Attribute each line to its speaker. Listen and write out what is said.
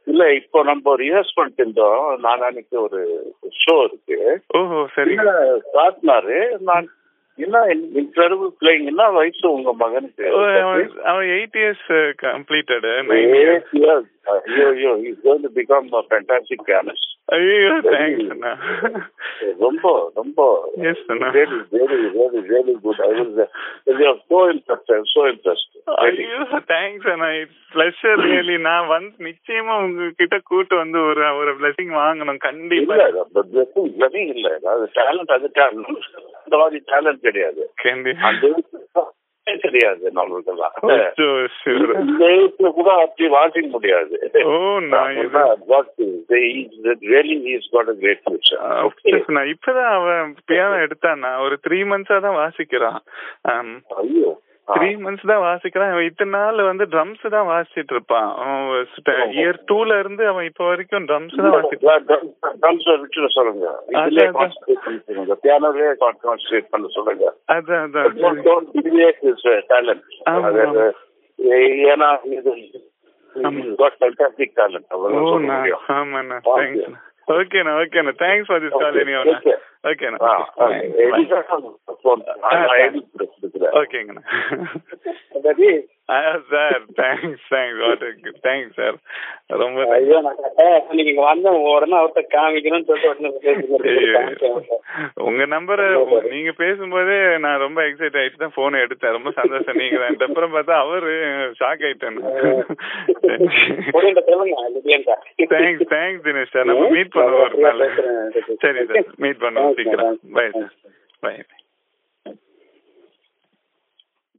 Speaker 1: இல்ல இப்போ நம்ம ரிஹர்ஸ் பண்ணிட்டு இருந்தோம் நாளானிக்கு ஒரு ஷோ இருக்கு
Speaker 2: ஓஹோ சரி
Speaker 1: இல்ல காட்டினாரு நான் என்ன இன்க்ரெடிபிள் பிளேயிங் என்ன வயசு உங்க மகனுக்கு
Speaker 2: ஓ, அவன் அவன் eight years completed nine years
Speaker 1: Eight years. ஐயோ ஐயோ is going to become a fantastic pianist
Speaker 2: ஐயோ தேங்க்ஸ் அண்ணா
Speaker 1: ரொம்ப ரொம்ப
Speaker 2: Yes, அண்ணா.
Speaker 1: really really really really good i was uh, you are so interested so interested really.
Speaker 2: ஐயோ thanks அண்ணா it's pleasure really நான் வந்து நிச்சயமா உங்ககிட்ட கூட்டு வந்து ஒரு ஒரு பிளஸிங் வாங்கணும் கண்டிப்பா
Speaker 1: இல்ல blessing blessing இல்ல அது டேலண்ட் அது டேலண்ட் அந்த மாதிரி டேலண்ட் கிடையாது
Speaker 2: கண்டிப்பா
Speaker 1: அந்த இதுக்கு கிடையாது நம்மளுக்கெல்லாம்
Speaker 2: அச்சோ, sure.
Speaker 1: இந்த ஏஜ்ல கூட அப்படி வாசிக்க முடியாது
Speaker 2: ஓ நான் இது
Speaker 1: really is got a great future
Speaker 2: Of course, நான் இப்பதான் அவன் பியானோ எடுத்தானா ஒரு த்ரீ மந்த்ஸா தான் வாசிக்கிறான்
Speaker 1: ஐயோ
Speaker 2: த்ரீ மந்த்ஸ் தான் வாசிக்கிறான் அவன் இத்தனை நாள் வந்து ட்ரம்ஸ் தான் வாசிச்சிட்டு இருப்பான் இயர் டூல இருந்து அவன் இப்ப வரைக்கும் ட்ரம்ஸ் தான் வாசிப்பான்
Speaker 1: ட்ரம்ஸ் விட்டு சொல்லுங்க இதுலயே கான்சென்ட்ரேட் பண்ண சொல்லுங்க பியானோலயே கான்சென்ட்ரேட் பண்ண சொல்லுங்க
Speaker 2: அதான் அதான்
Speaker 1: டேலண்ட்
Speaker 2: ஆமா.
Speaker 1: ஏன்னா இது ஃபேண்டாஸ்டிக் டேலண்ட்
Speaker 2: ஓ
Speaker 1: அவ்வளவு சொல்ல
Speaker 2: நான்
Speaker 1: முடியும்
Speaker 2: ஆமாண்ணா தேங்க்ஸ் ஓகேண்ணா ஓகேண்ணா thanks for this call any
Speaker 1: Okay.
Speaker 2: ஓகேண்ணா
Speaker 1: ஆ, okay. phone. நான் ID கொடுத்துருக்கிறேன்.
Speaker 2: ஓகேங்கண்ணா
Speaker 1: சரி.
Speaker 2: Sir thanks thanks what thanks sir ரொம்ப
Speaker 3: ஐயோ நான் கட்டாயம் நீங்க இங்க வந்தேன் உடனே அவர்கிட்ட காமிக்கணும்னு சொல்லிட்டு உடனே
Speaker 2: ஐயோ.
Speaker 3: பேசுகிறேன்
Speaker 2: உங்க நம்பர் நீங்க பேசும்போதே நான் ரொம்ப எக்ஸைட் ஆயிட்டு தான் போன் எடுத்தேன் ரொம்ப சந்தோஷம் நீங்க தான் அப்புறம் பார்த்தா அவரு ஷாக் ஆயிட்டேன்
Speaker 3: புரியல சொல்லுங்க லிபியன்கா
Speaker 2: தேங்க்ஸ் தேங்க்ஸ் தினேஷ் சார் நம்ம மீட் பண்ணுவோம் ஒரு நாள் சரி சார் மீட் பண்ணுவோம் சீக்கிரம் பை சார் பை